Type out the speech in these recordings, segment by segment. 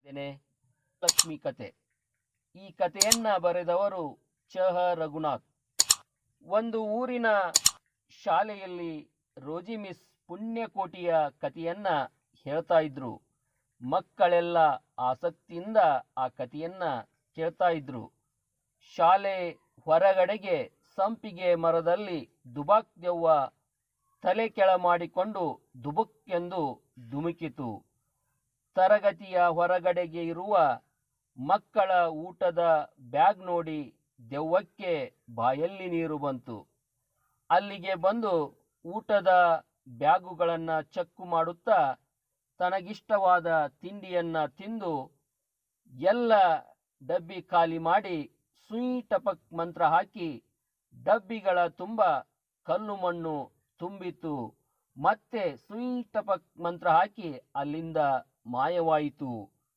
ಇದ್ದೇನೆ ಲಕ್ಷ್ಮಿ ಕತೆ ಈ ಕಥೆಯನ್ನ ಬರೆದವರು ಚಹ ರಘುನಾಥ್ ಒಂದು ಊರಿನ ಶಾಲೆಯಲ್ಲಿ ರೋಜಿ ಮಿಸ್ ಪುಣ್ಯಕೋಟಿಯ ಕಥೆಯನ್ನ ಹೇಳ್ತಾ ಇದ್ರು ಮಕ್ಕಳೆಲ್ಲ ಆಸಕ್ತಿಯಿಂದ ಆ ಕಥೆಯನ್ನ ಕೇಳ್ತಾ ಇದ್ರು ಶಾಲೆ ಹೊರಗಡೆಗೆ ಸಂಪಿಗೆ ಮರದಲ್ಲಿ ದುಬಾಕ್ ದೆವ್ವ ತಲೆ ಕೆಳ ಮಾಡಿಕೊಂಡು ದುಬುಕ್ ಎಂದು ಧುಮುಕಿತು ತರಗತಿಯ ಹೊರಗಡೆಗೆ ಇರುವ ಮಕ್ಕಳ ಊಟದ ಬ್ಯಾಗ್ ನೋಡಿ ದೆವ್ವಕ್ಕೆ ಬಾಯಲ್ಲಿ ನೀರು ಬಂತು ಅಲ್ಲಿಗೆ ಬಂದು ಊಟದ ಬ್ಯಾಗುಗಳನ್ನು ಚಕ್ಕು ಮಾಡುತ್ತಾ ತನಗಿಷ್ಟವಾದ ತಿಂಡಿಯನ್ನ ತಿಂದು ಎಲ್ಲ ಡಬ್ಬಿ ಖಾಲಿ ಮಾಡಿ ಸುಯಿ ಟಪಕ್ ಮಂತ್ರ ಹಾಕಿ ಡಬ್ಬಿಗಳ ತುಂಬ ಕಲ್ಲು ಮಣ್ಣು ತುಂಬಿತು ಮತ್ತೆ ಸುಯಿ ಟಪಕ್ ಮಂತ್ರ ಹಾಕಿ ಅಲ್ಲಿಂದ ಮಾಯವಾಯಿತು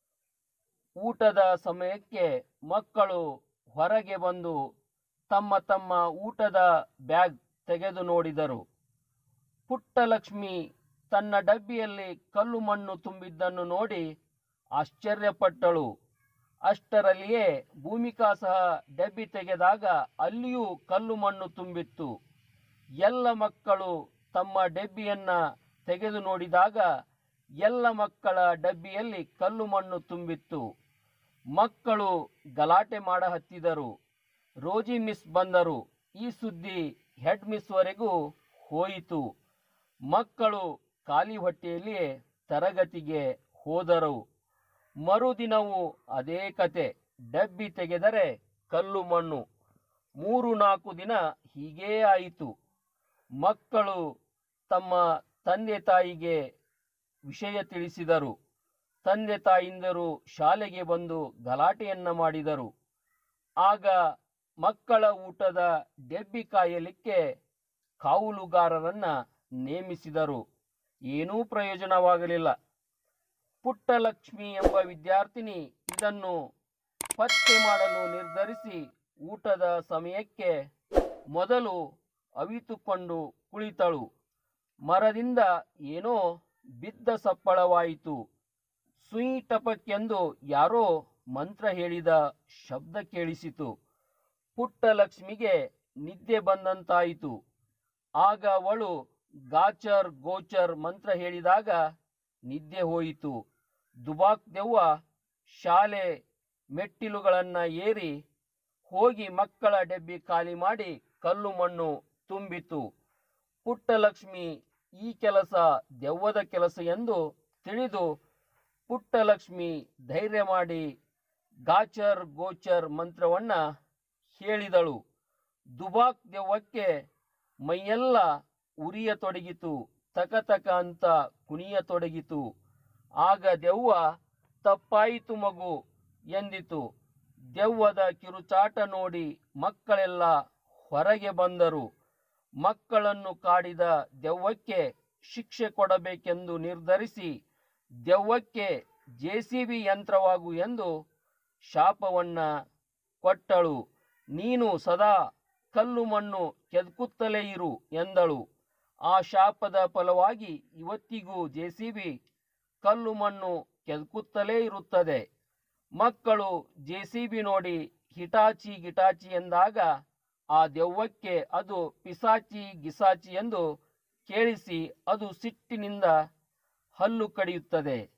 ಊಟದ ಸಮಯಕ್ಕೆ ಮಕ್ಕಳು ಹೊರಗೆ ಬಂದು ತಮ್ಮ ತಮ್ಮ ಊಟದ ಬ್ಯಾಗ್ ತೆಗೆದು ನೋಡಿದರು ಪುಟ್ಟಲಕ್ಷ್ಮಿ ತನ್ನ ಡಬ್ಬಿಯಲ್ಲಿ ಕಲ್ಲು ಮಣ್ಣು ತುಂಬಿದ್ದನ್ನು ನೋಡಿ ಆಶ್ಚರ್ಯಪಟ್ಟಳು ಅಷ್ಟರಲ್ಲಿಯೇ ಭೂಮಿಕಾ ಸಹ ಡಬ್ಬಿ ತೆಗೆದಾಗ ಅಲ್ಲಿಯೂ ಕಲ್ಲು ಮಣ್ಣು ತುಂಬಿತ್ತು ಎಲ್ಲ ಮಕ್ಕಳು ತಮ್ಮ ಡಬ್ಬಿಯನ್ನ ತೆಗೆದು ನೋಡಿದಾಗ ಎಲ್ಲ ಮಕ್ಕಳ ಡಬ್ಬಿಯಲ್ಲಿ ಕಲ್ಲು ಮಣ್ಣು ತುಂಬಿತ್ತು ಮಕ್ಕಳು ಗಲಾಟೆ ಮಾಡ ಹತ್ತಿದರು ರೋಜಿ ಮಿಸ್ ಬಂದರು ಈ ಸುದ್ದಿ ಹೆಡ್ ಮಿಸ್ವರೆಗೂ ಹೋಯಿತು ಮಕ್ಕಳು ಖಾಲಿ ಹೊಟ್ಟೆಯಲ್ಲಿಯೇ ತರಗತಿಗೆ ಹೋದರು ಮರುದಿನವೂ ಅದೇ ಕತೆ ಡಬ್ಬಿ ತೆಗೆದರೆ ಕಲ್ಲು ಮಣ್ಣು ಮೂರು ನಾಲ್ಕು ದಿನ ಹೀಗೇ ಆಯಿತು ಮಕ್ಕಳು ತಮ್ಮ ತಂದೆ ತಾಯಿಗೆ ವಿಷಯ ತಿಳಿಸಿದರು ತಂದೆ ತಾಯಿಂದರು ಶಾಲೆಗೆ ಬಂದು ಗಲಾಟೆಯನ್ನ ಮಾಡಿದರು ಆಗ ಮಕ್ಕಳ ಊಟದ ಡೆಬ್ಬಿ ಕಾಯಲಿಕ್ಕೆ ಕಾವಲುಗಾರರನ್ನ ನೇಮಿಸಿದರು ಏನೂ ಪ್ರಯೋಜನವಾಗಲಿಲ್ಲ ಪುಟ್ಟಲಕ್ಷ್ಮಿ ಎಂಬ ವಿದ್ಯಾರ್ಥಿನಿ ಇದನ್ನು ಪತ್ತೆ ಮಾಡಲು ನಿರ್ಧರಿಸಿ ಊಟದ ಸಮಯಕ್ಕೆ ಮೊದಲು ಅವಿತುಕೊಂಡು ಕುಳಿತಳು ಮರದಿಂದ ಏನೋ ಬಿದ್ದ ಸಪ್ಪಳವಾಯಿತು ಸುಯಿ ಟಪಕ್ ಎಂದು ಯಾರೋ ಮಂತ್ರ ಹೇಳಿದ ಶಬ್ದ ಕೇಳಿಸಿತು ಪುಟ್ಟಲಕ್ಷ್ಮಿಗೆ ನಿದ್ದೆ ಬಂದಂತಾಯಿತು ಆಗ ಅವಳು ಗಾಚರ್ ಗೋಚರ್ ಮಂತ್ರ ಹೇಳಿದಾಗ ನಿದ್ದೆ ಹೋಯಿತು ದುಬಾಕ್ ದೆವ್ವ ಶಾಲೆ ಮೆಟ್ಟಿಲುಗಳನ್ನು ಏರಿ ಹೋಗಿ ಮಕ್ಕಳ ಡಬ್ಬಿ ಖಾಲಿ ಮಾಡಿ ಕಲ್ಲು ಮಣ್ಣು ತುಂಬಿತು ಪುಟ್ಟಲಕ್ಷ್ಮಿ ಈ ಕೆಲಸ ದೆವ್ವದ ಕೆಲಸ ಎಂದು ತಿಳಿದು ಪುಟ್ಟಲಕ್ಷ್ಮಿ ಧೈರ್ಯ ಮಾಡಿ ಗಾಚರ್ ಗೋಚರ್ ಮಂತ್ರವನ್ನ ಹೇಳಿದಳು ದುಬಾಕ್ ದೆವ್ವಕ್ಕೆ ಮೈಯೆಲ್ಲ ಉರಿಯತೊಡಗಿತು ತಕತಕ ಅಂತ ಕುಣಿಯತೊಡಗಿತು ಆಗ ದೆವ್ವ ತಪ್ಪಾಯಿತು ಮಗು ಎಂದಿತು ದೆವ್ವದ ಕಿರುಚಾಟ ನೋಡಿ ಮಕ್ಕಳೆಲ್ಲ ಹೊರಗೆ ಬಂದರು ಮಕ್ಕಳನ್ನು ಕಾಡಿದ ದೆವ್ವಕ್ಕೆ ಶಿಕ್ಷೆ ಕೊಡಬೇಕೆಂದು ನಿರ್ಧರಿಸಿ ದೆವ್ವಕ್ಕೆ ಜೆಸಿಬಿ ಯಂತ್ರವಾಗು ಎಂದು ಶಾಪವನ್ನ ಕೊಟ್ಟಳು ನೀನು ಸದಾ ಕಲ್ಲು ಮಣ್ಣು ಕೆದಕುತ್ತಲೇ ಇರು ಎಂದಳು ಆ ಶಾಪದ ಫಲವಾಗಿ ಇವತ್ತಿಗೂ ಜೆಸಿಬಿ ಕಲ್ಲು ಮಣ್ಣು ಕೆದಕುತ್ತಲೇ ಇರುತ್ತದೆ ಮಕ್ಕಳು ಜೆಸಿಬಿ ನೋಡಿ ಹಿಟಾಚಿ ಗಿಟಾಚಿ ಎಂದಾಗ ಆ ದೆವ್ವಕ್ಕೆ ಅದು ಪಿಸಾಚಿ ಗಿಸಾಚಿ ಎಂದು ಕೇಳಿಸಿ ಅದು ಸಿಟ್ಟಿನಿಂದ ಹಲ್ಲು ಕಡಿಯುತ್ತದೆ